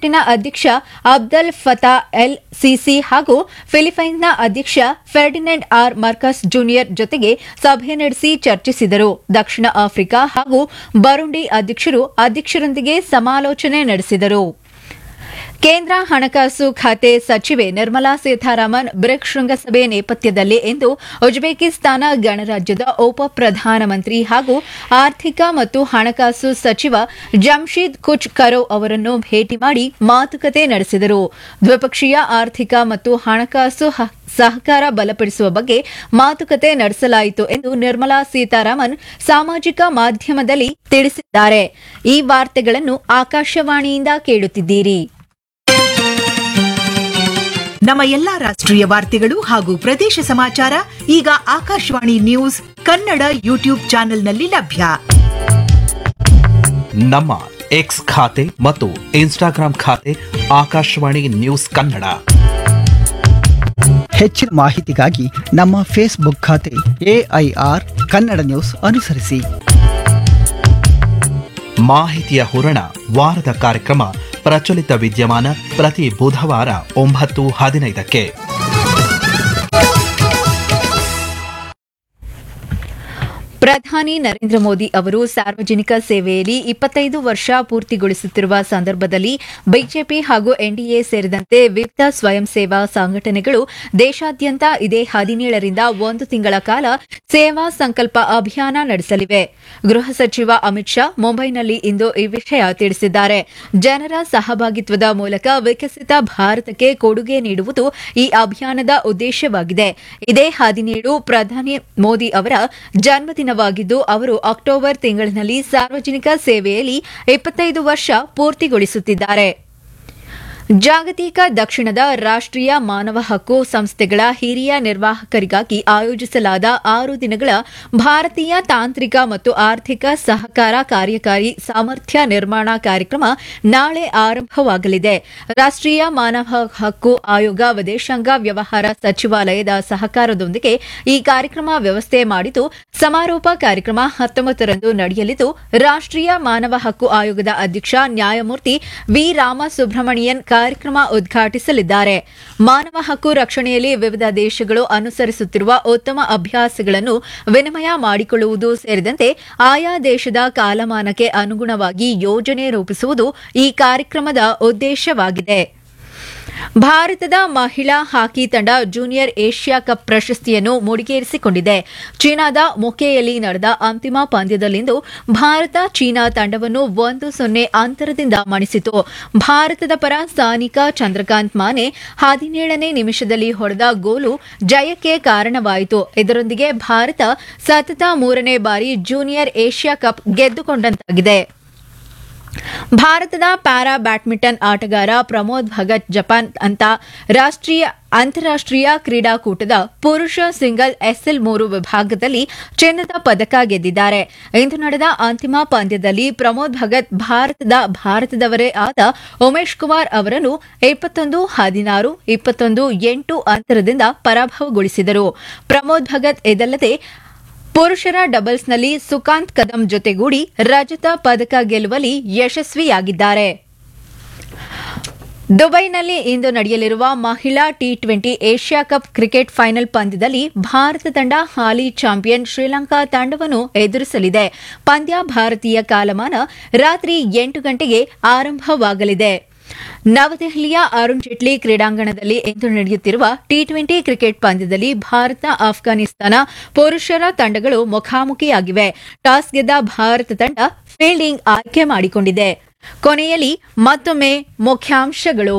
ಈಜಿಪ್ಟಿನ ಅಧ್ಯಕ್ಷ Abdul ಫತಾ L CC ಹಾಗೂ ಫಿಲಿಪೈನ್ಸ್ನ ಅಧ್ಯಕ್ಷ ಫೆರ್ಡಿನೆಂಡ್ ಆರ್ ಮಾರ್ಕಸ್ ಜೂನಿಯರ್ ಜೊತೆಗೆ ಸಭೆ ನಡೆಸಿ ಚರ್ಚಿಸಿದರು ದಕ್ಷಿಣ ಆಫ್ರಿಕಾ ಹಾಗೂ ಬರುಂಡಿ ಅಧ್ಯಕ್ಷರು ಅಧ್ಯಕ್ಷರೊಂದಿಗೆ ಸಮಾಲೋಚನೆ ನಡೆಸಿದರು ಕೇಂದ್ರ ಹಣಕಾಸು ಖಾತೆ ಸಚಿವೆ ನಿರ್ಮಲಾ ಸೀತಾರಾಮನ್ ಬ್ರಿಕ್ ಶೃಂಗಸಭೆ ನೇಪಥ್ಯದಲ್ಲಿ ಇಂದು ಉಜ್ಬೇಕಿಸ್ತಾನ ಗಣರಾಜ್ಯದ ಉಪ ಪ್ರಧಾನಮಂತ್ರಿ ಹಾಗೂ ಆರ್ಥಿಕ ಮತ್ತು ಹಣಕಾಸು ಸಚಿವ ಜಮ್ಶೀದ್ ಕುಚ್ ಕರೋ ಅವರನ್ನು ಭೇಟಿ ಮಾಡಿ ಮಾತುಕತೆ ನಡೆಸಿದರು ದ್ವಿಪಕ್ಷೀಯ ಆರ್ಥಿಕ ಮತ್ತು ಹಣಕಾಸು ಹ- ಸಹಕಾರ ಬಲಪಡಿಸುವ ಬಗ್ಗೆ ಮಾತುಕತೆ ನಡೆಸಲಾಯಿತು ಎಂದು ನಿರ್ಮಲಾ ಸೀತಾರಾಮನ್ ಸಾಮಾಜಿಕ ಮಾಧ್ಯಮದಲ್ಲಿ ತಿಳಿಸಿದ್ದಾರೆ ಈ ವಾರ್ತೆಗಳನ್ನು ಆಕಾಶವಾಣಿಯಿಂದ ಕೇಳುತ್ತಿದ್ದೀರಿ ನಮ್ಮ ಎಲ್ಲಾ ರಾಷ್ಟ್ರೀಯ ವಾರ್ತೆಗಳು ಹಾಗೂ ಪ್ರದೇಶ ಸಮಾಚಾರ ಈಗ ಆಕಾಶವಾಣಿ ನ್ಯೂಸ್ ಕನ್ನಡ ಯೂಟ್ಯೂಬ್ ಚಾನೆಲ್ನಲ್ಲಿ ಲಭ್ಯ ನಮ್ಮ ಎಕ್ಸ್ ಖಾತೆ ಮತ್ತು ಇನ್ಸ್ಟಾಗ್ರಾಂ ಖಾತೆ ಆಕಾಶವಾಣಿ ನ್ಯೂಸ್ ಕನ್ನಡ ಹೆಚ್ಚಿನ ಮಾಹಿತಿಗಾಗಿ ನಮ್ಮ ಫೇಸ್ಬುಕ್ ಖಾತೆ ಎಐಆರ್ ಕನ್ನಡ ನ್ಯೂಸ್ ಅನುಸರಿಸಿ ಮಾಹಿತಿಯ ಹೂರಣ ವಾರದ ಕಾರ್ಯಕ್ರಮ ಪ್ರಚಲಿತ ವಿದ್ಯಮಾನ ಪ್ರತಿ ಬುಧವಾರ ಒಂಬತ್ತು ಹದಿನೈದಕ್ಕೆ ಪ್ರಧಾನಿ ನರೇಂದ್ರ ಮೋದಿ ಅವರು ಸಾರ್ವಜನಿಕ ಸೇವೆಯಲ್ಲಿ ಇಪ್ಪತ್ತೈದು ವರ್ಷ ಪೂರ್ತಿಗೊಳಿಸುತ್ತಿರುವ ಸಂದರ್ಭದಲ್ಲಿ ಬಿಜೆಪಿ ಹಾಗೂ ಎನ್ಡಿಎ ಸೇರಿದಂತೆ ವಿವಿಧ ಸ್ವಯಂ ಸೇವಾ ಸಂಘಟನೆಗಳು ದೇಶಾದ್ಯಂತ ಇದೇ ಹದಿನೇಳರಿಂದ ಒಂದು ತಿಂಗಳ ಕಾಲ ಸೇವಾ ಸಂಕಲ್ಪ ಅಭಿಯಾನ ನಡೆಸಲಿವೆ ಗೃಹ ಸಚಿವ ಅಮಿತ್ ಶಾ ಮುಂಬೈನಲ್ಲಿ ಇಂದು ಈ ವಿಷಯ ತಿಳಿಸಿದ್ದಾರೆ ಜನರ ಸಹಭಾಗಿತ್ವದ ಮೂಲಕ ವಿಕಸಿತ ಭಾರತಕ್ಕೆ ಕೊಡುಗೆ ನೀಡುವುದು ಈ ಅಭಿಯಾನದ ಉದ್ದೇಶವಾಗಿದೆ ಇದೇ ಹದಿನೇಳು ಪ್ರಧಾನಿ ಮೋದಿ ಅವರ ಜನ್ಮದಿನವಾಗಿದ್ದು ಅವರು ಅಕ್ಟೋಬರ್ ತಿಂಗಳಿನಲ್ಲಿ ಸಾರ್ವಜನಿಕ ಸೇವೆಯಲ್ಲಿ ಇಪ್ಪತ್ತೈದು ವರ್ಷ ಪೂರ್ತಿಗೊಳಿಸುತ್ತಿದ್ದಾರೆ ಜಾಗತಿಕ ದಕ್ಷಿಣದ ರಾಷ್ಟ್ರೀಯ ಮಾನವ ಹಕ್ಕು ಸಂಸ್ಥೆಗಳ ಹಿರಿಯ ನಿರ್ವಾಹಕರಿಗಾಗಿ ಆಯೋಜಿಸಲಾದ ಆರು ದಿನಗಳ ಭಾರತೀಯ ತಾಂತ್ರಿಕ ಮತ್ತು ಆರ್ಥಿಕ ಸಹಕಾರ ಕಾರ್ಯಕಾರಿ ಸಾಮರ್ಥ್ಯ ನಿರ್ಮಾಣ ಕಾರ್ಯಕ್ರಮ ನಾಳೆ ಆರಂಭವಾಗಲಿದೆ ರಾಷ್ಟ್ರೀಯ ಮಾನವ ಹಕ್ಕು ಆಯೋಗ ವಿದೇಶಾಂಗ ವ್ಯವಹಾರ ಸಚಿವಾಲಯದ ಸಹಕಾರದೊಂದಿಗೆ ಈ ಕಾರ್ಯಕ್ರಮ ವ್ಯವಸ್ಥೆ ಮಾಡಿದ್ದು ಸಮಾರೋಪ ಕಾರ್ಯಕ್ರಮ ಹತ್ತೊಂಬತ್ತರಂದು ನಡೆಯಲಿದ್ದು ರಾಷ್ಟ್ರೀಯ ಮಾನವ ಹಕ್ಕು ಆಯೋಗದ ಅಧ್ಯಕ್ಷ ನ್ಯಾಯಮೂರ್ತಿ ವಿ ರಾಮಸುಬ್ರಹ್ಮಣಿಯನ್ ಕಾರ್ಯಕ್ರಮ ಉದ್ಘಾಟಿಸಲಿದ್ದಾರೆ ಮಾನವ ಹಕ್ಕು ರಕ್ಷಣೆಯಲ್ಲಿ ವಿವಿಧ ದೇಶಗಳು ಅನುಸರಿಸುತ್ತಿರುವ ಉತ್ತಮ ಅಭ್ಯಾಸಗಳನ್ನು ವಿನಿಮಯ ಮಾಡಿಕೊಳ್ಳುವುದು ಸೇರಿದಂತೆ ಆಯಾ ದೇಶದ ಕಾಲಮಾನಕ್ಕೆ ಅನುಗುಣವಾಗಿ ಯೋಜನೆ ರೂಪಿಸುವುದು ಈ ಕಾರ್ಯಕ್ರಮದ ಉದ್ದೇಶವಾಗಿದೆ ಭಾರತದ ಮಹಿಳಾ ಹಾಕಿ ತಂಡ ಜೂನಿಯರ್ ಏಷ್ಯಾ ಕಪ್ ಪ್ರಶಸ್ತಿಯನ್ನು ಮುಡಿಗೇರಿಸಿಕೊಂಡಿದೆ ಚೀನಾದ ಮೊಕೆಯಲ್ಲಿ ನಡೆದ ಅಂತಿಮ ಪಂದ್ಯದಲ್ಲಿಂದು ಭಾರತ ಚೀನಾ ತಂಡವನ್ನು ಒಂದು ಸೊನ್ನೆ ಅಂತರದಿಂದ ಮಣಿಸಿತು ಭಾರತದ ಪರ ಸಾನಿಕಾ ಚಂದ್ರಕಾಂತ್ ಮಾನೆ ಹದಿನೇಳನೇ ನಿಮಿಷದಲ್ಲಿ ಹೊಡೆದ ಗೋಲು ಜಯಕ್ಕೆ ಕಾರಣವಾಯಿತು ಇದರೊಂದಿಗೆ ಭಾರತ ಸತತ ಮೂರನೇ ಬಾರಿ ಜೂನಿಯರ್ ಏಷ್ಯಾ ಕಪ್ ಗೆದ್ದುಕೊಂಡಂತಾಗಿದೆ ಭಾರತದ ಪ್ಯಾರಾ ಬ್ಯಾಡ್ಮಿಂಟನ್ ಆಟಗಾರ ಪ್ರಮೋದ್ ಭಗತ್ ಜಪಾನ್ ಅಂತ ರಾಷ್ಟ್ರೀಯ ಅಂತಾರಾಷ್ಟ್ರೀಯ ಕ್ರೀಡಾಕೂಟದ ಪುರುಷ ಸಿಂಗಲ್ ಎಸ್ಎಲ್ ಮೂರು ವಿಭಾಗದಲ್ಲಿ ಚಿನ್ನದ ಪದಕ ಗೆದ್ದಿದ್ದಾರೆ ಇಂದು ನಡೆದ ಅಂತಿಮ ಪಂದ್ಯದಲ್ಲಿ ಪ್ರಮೋದ್ ಭಗತ್ ಭಾರತದ ಭಾರತದವರೇ ಆದ ಉಮೇಶ್ ಕುಮಾರ್ ಅವರನ್ನು ಇಪ್ಪತ್ತೊಂದು ಹದಿನಾರು ಇಪ್ಪತ್ತೊಂದು ಎಂಟು ಅಂತರದಿಂದ ಪರಾಭವಗೊಳಿಸಿದರು ಪ್ರಮೋದ್ ಭಗತ್ ಇದಲ್ಲದೆ ಪುರುಷರ ಡಬಲ್ಸ್ನಲ್ಲಿ ಸುಕಾಂತ್ ಕದಂ ಜೊತೆಗೂಡಿ ರಜತ ಪದಕ ಗೆಲ್ಲುವಲ್ಲಿ ಯಶಸ್ವಿಯಾಗಿದ್ದಾರೆ ದುಬೈನಲ್ಲಿ ಇಂದು ನಡೆಯಲಿರುವ ಮಹಿಳಾ T twenty Asia cup cricket final ಪಂದ್ಯದಲ್ಲಿ ಭಾರತ ತಂಡ ಹಾಲಿ ಚಾಂಪಿಯನ್ ಶ್ರೀಲಂಕಾ ತಂಡವನ್ನು ಎದುರಿಸಲಿದೆ ಪಂದ್ಯ ಭಾರತೀಯ ಕಾಲಮಾನ ರಾತ್ರಿ ಎಂಟು ಗಂಟೆಗೆ ಆರಂಭವಾಗಲಿದೆ ನವದೆಹಲಿಯ ಅರುಣ್ ಜೇಟ್ಲಿ ಕ್ರೀಡಾಂಗಣದಲ್ಲಿ ಇಂದು ನಡೆಯುತ್ತಿರುವ ಟಿ ಟ್ವೆಂಟಿ ಕ್ರಿಕೆಟ್ ಪಂದ್ಯದಲ್ಲಿ ಭಾರತ ಆಫ್ಘಾನಿಸ್ತಾನ ಪುರುಷರ ತಂಡಗಳು ಮುಖಾಮುಖಿಯಾಗಿವೆ ಟಾಸ್ ಗೆದ್ದ ಭಾರತ ತಂಡ ಫೀಲ್ಡಿಂಗ್ ಆಯ್ಕೆ ಮಾಡಿಕೊಂಡಿದೆ ಕೊನೆಯಲ್ಲಿ ಮತ್ತೊಮ್ಮೆ ಮುಖ್ಯಾಂಶಗಳು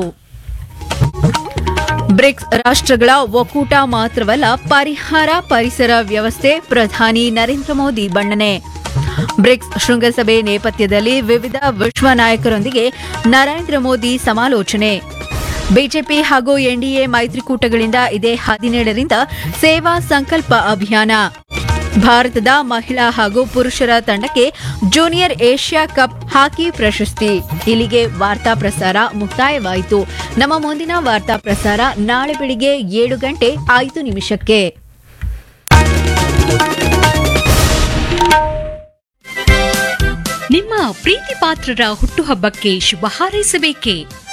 ಬ್ರಿಕ್ಸ್ ರಾಷ್ಟ್ರಗಳ ಒಕ್ಕೂಟ ಮಾತ್ರವಲ್ಲ ಪರಿಹಾರ ಪರಿಸರ ವ್ಯವಸ್ಥೆ ಪ್ರಧಾನಿ ನರೇಂದ್ರ ಮೋದಿ ಬಣ್ಣನೆ ಬ್ರಿಕ್ಸ್ ಶೃಂಗಸಭೆ ನೇಪಥ್ಯದಲ್ಲಿ ವಿವಿಧ ವಿಶ್ವ ನಾಯಕರೊಂದಿಗೆ ನರೇಂದ್ರ ಮೋದಿ ಸಮಾಲೋಚನೆ ಬಿಜೆಪಿ ಹಾಗೂ ಎನ್ಡಿಎ ಮೈತ್ರಿಕೂಟಗಳಿಂದ ಇದೇ ಹದಿನೇಳರಿಂದ ಸೇವಾ ಸಂಕಲ್ಪ ಅಭಿಯಾನ ಭಾರತದ ಮಹಿಳಾ ಹಾಗೂ ಪುರುಷರ ತಂಡಕ್ಕೆ ಜೂನಿಯರ್ ಏಷ್ಯಾ ಕಪ್ ಹಾಕಿ ಪ್ರಶಸ್ತಿ ಇಲ್ಲಿಗೆ ವಾರ್ತಾ ಪ್ರಸಾರ ಮುಕ್ತಾಯವಾಯಿತು ನಮ್ಮ ಮುಂದಿನ ವಾರ್ತಾ ಪ್ರಸಾರ ನಾಳೆ ಬೆಳಿಗ್ಗೆ ಏಳು ಗಂಟೆ ಐದು ನಿಮಿಷಕ್ಕೆ ನಿಮ್ಮ ಪ್ರೀತಿ ಪಾತ್ರರ ಹುಟ್ಟುಹಬ್ಬಕ್ಕೆ ಶುಭ ಹಾರೈಸಬೇಕೇ